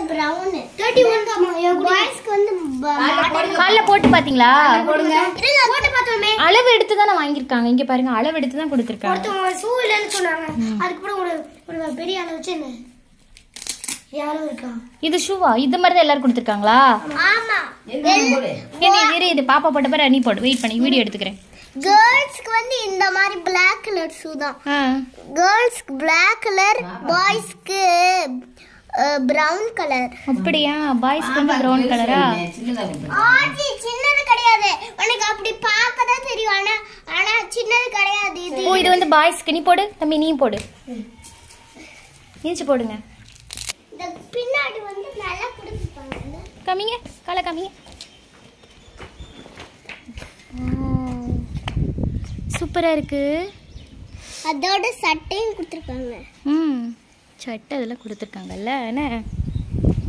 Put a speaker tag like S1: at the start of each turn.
S1: brown thirty one பாய்ஸ்க்கு வந்து
S2: காலைல போட்டு பாத்தீங்களா
S1: போடுங்க போட்டு பார்த்தோமே
S2: அளவு எடுத்து தானே வாங்கியிருக்காங்க இங்க பாருங்க அளவு எடுத்து தான் கொடுத்துருக்காங்க
S1: ஒருத்தவங்க ஷூ இல்லைன்னு சொன்னாங்க அதுக்கப்புறம் ஒரு ஒரு பெரிய அளவு வச்சு என்ன யாரும் இருக்கா
S2: இது ஷூவா இது மாதிரி தான் எல்லாரும் கொடுத்துருக்காங்களா
S1: ஆமா
S2: என்ன இரு இது பாப்பா போட்ட பிறகு நீ போடு வெயிட் பண்ணி வீடியோ எடுத்துக்கிறேன்
S1: கேர்ள்ஸ்க்கு வந்து இந்த மாதிரி பிளாக் கலர் ஷூ தான்
S2: ஆ
S1: கேர்ள்ஸ்க்கு பிளாக் கலர் பாய்ஸ்க்கு பிரவுன் கலர்
S2: அப்படியா பாய்ஸ்க்கு வந்து ப்ரௌன் கலரா
S1: ஆச்சி சின்னது கிடையாது உனக்கு அப்படி பார்க்க தான் தெரியும் ஆனா ஆனா சின்னது கிடையாது இது
S2: ஓ இது வந்து பாய்ஸ்க்கு நீ போடு தம்பி நீ போடு நீச்சு போடுங்க
S1: இந்த பின்னாடி வந்து நல்லா கொடுத்துருப்பாங்க
S2: காமிங்க காலை காமிங்க சூப்பரா இருக்கு
S1: அதோட சட்டையும் கொடுத்துருக்காங்க
S2: ம் சட்டை அதெல்லாம் கொடுத்துருக்காங்கல்ல என்ன